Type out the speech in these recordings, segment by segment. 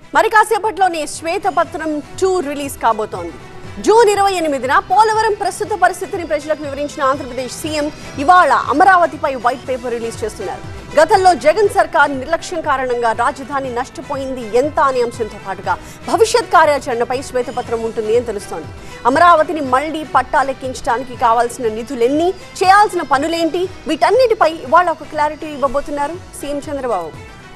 మరి కాసేపట్లోనే శ్వేతపత్రం two release కాబోతోంది జూన్ ఇరవై ఎనిమిదిన పోలవరం ప్రస్తుత పరిస్థితిని ప్రజలకు వివరించిన ఆంధ్రప్రదేశ్ సీఎం ఇవాళ అమరావతిపై వైట్ పేపర్ రిలీజ్ చేస్తున్నారు గతంలో జగన్ సర్కార్ నిర్లక్ష్యం కారణంగా రాజధాని నష్టపోయింది ఎంత అనే అంశంతో పాటుగా భవిష్యత్ కార్యాచరణపై శ్వేతపత్రం ఉంటుంది అని తెలుస్తోంది అమరావతిని మళ్లీ పట్టాలెక్కించడానికి కావాల్సిన నిధులెన్ని చేయాల్సిన పనులేంటి వీటన్నిటిపై ఇవాళ ఒక క్లారిటీ ఇవ్వబోతున్నారు సీఎం చంద్రబాబు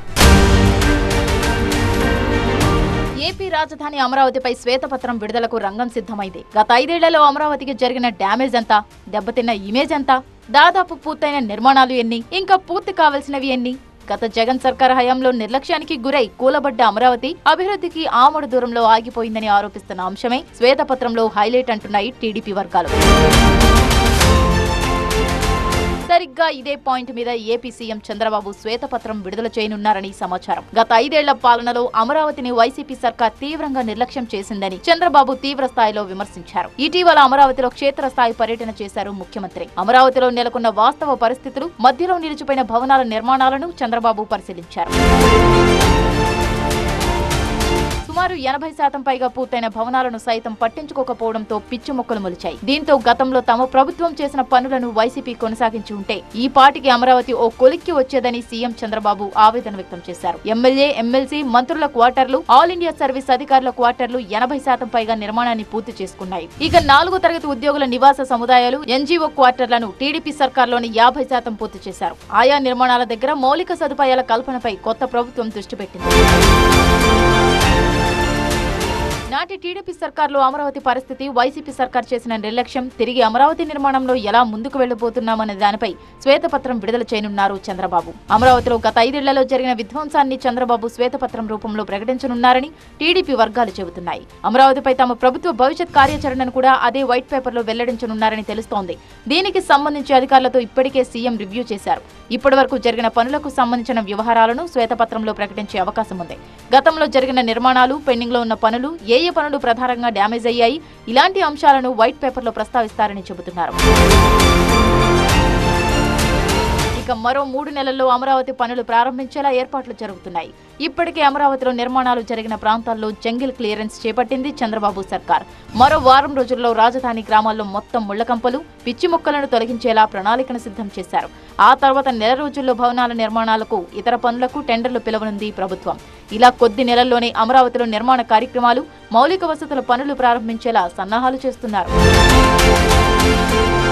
ఏపీ రాజధాని అమరావతిపై శ్వేతపత్రం విడుదలకు రంగం సిద్ధమైంది గత ఐదేళ్లలో అమరావతికి జరిగిన డ్యామేజ్ ఎంత దెబ్బతిన్న ఇమేజ్ ఎంత దాదాపు పూర్తయిన నిర్మాణాలు ఎన్ని ఇంకా పూర్తి కావాల్సినవి ఎన్ని గత జగన్ సర్కార్ హయాంలో నిర్లక్ష్యానికి గురై కూలబడ్డ అమరావతి అభివృద్ధికి ఆమడు దూరంలో ఆగిపోయిందని ఆరోపిస్తున్న అంశమే శ్వేతపత్రంలో హైలైట్ అంటున్నాయి టీడీపీ వర్గాలు సరిగ్గా ఇదే పాయింట్ మీద ఏపీ సీఎం చంద్రబాబు శ్వేతపత్రం విడుదల చేయనున్నారని సమాచారం గత ఐదేళ్ల పాలనలో అమరావతిని వైసీపీ సర్కార్ తీవ్రంగా నిర్లక్ష్యం చేసిందని చంద్రబాబు తీవ్ర స్థాయిలో విమర్శించారు ఇటీవల అమరావతిలో క్షేత్రస్థాయి పర్యటన చేశారు ముఖ్యమంత్రి అమరావతిలో నెలకొన్న వాస్తవ పరిస్థితులు మధ్యలో నిలిచిపోయిన భవనాల నిర్మాణాలను చంద్రబాబు పరిశీలించారు సుమారు ఎనభై శాతం పైగా పూర్తయిన భవనాలను సైతం పట్టించుకోకపోవడంతో పిచ్చి మొక్కలు మొలిచాయి దీంతో గతంలో తమ ప్రభుత్వం చేసిన పనులను వైసీపీ కొనసాగించి ఉంటే ఈ పాటికి అమరావతి ఓ కొలిక్కి వచ్చేదని సీఎం చంద్రబాబు ఆవేదన వ్యక్తం చేశారు ఎమ్మెల్యే ఎమ్మెల్సీ మంత్రుల క్వార్టర్లు ఆల్ ఇండియా సర్వీస్ అధికారుల క్వార్టర్లు ఎనభై శాతం పైగా నిర్మాణాన్ని పూర్తి చేసుకున్నాయి ఇక నాలుగో తరగతి ఉద్యోగుల నివాస సముదాయాలు ఎన్జీఓ క్వార్టర్లను టీడీపీ సర్కార్లోని యాభై శాతం పూర్తి చేశారు ఆయా నిర్మాణాల దగ్గర మౌలిక సదుపాయాల కల్పనపై కొత్త ప్రభుత్వం దృష్టి పెట్టింది నాటి టీడీపీ సర్కార్లో అమరావతి పరిస్థితి వైసీపీ సర్కార్ చేసిన నిర్లక్ష్యం తిరిగి అమరావతి నిర్మాణంలో ఎలా ముందుకు వెళ్లబోతున్నామనే దానిపై శ్వేతపత్రం విడుదల చేయనున్నారు చంద్రబాబు అమరావతిలో గత ఐదేళ్లలో జరిగిన విధ్వంసాన్ని చంద్రబాబు శ్వేతపత్రం రూపంలో ప్రకటించనున్నారని టీడీపీ వర్గాలు చెబుతున్నాయి అమరావతిపై తమ ప్రభుత్వ భవిష్యత్ కార్యాచరణను కూడా అదే వైట్ పేపర్లో వెల్లడించనున్నారని తెలుస్తోంది దీనికి సంబంధించి అధికారులతో ఇప్పటికే సీఎం రివ్యూ చేశారు ఇప్పటివరకు జరిగిన పనులకు సంబంధించిన వ్యవహారాలను శ్వేతపత్రంలో ప్రకటించే అవకాశం ఉంది గతంలో జరిగిన నిర్మాణాలు పెండింగ్ లో ఉన్న పనులు ఏ ఏ పనులు ప్రధానంగా డ్యామేజ్ అయ్యాయి ఇలాంటి అంశాలను వైట్ పేపర్లో ప్రస్తావిస్తారని చెబుతున్నారు ఇక మరో మూడు నెలల్లో అమరావతి పనులు ప్రారంభించేలా ఏర్పాట్లు జరుగుతున్నాయి ఇప్పటికే అమరావతిలో నిర్మాణాలు జరిగిన ప్రాంతాల్లో జంగిల్ క్లియరెన్స్ చేపట్టింది చంద్రబాబు సర్కార్ మరో వారం రోజుల్లో రాజధాని గ్రామాల్లో మొత్తం ముళ్లకంపలు పిచ్చి మొక్కలను తొలగించేలా ప్రణాళికను సిద్ధం చేశారు ఆ తర్వాత నెల రోజుల్లో భవనాల నిర్మాణాలకు ఇతర పనులకు టెండర్లు పిలవనుంది ప్రభుత్వం ఇలా కొద్ది నెలల్లోనే అమరావతిలో నిర్మాణ కార్యక్రమాలు మౌలిక వసతుల పనులు ప్రారంభించేలా సన్నాహాలు చేస్తున్నారు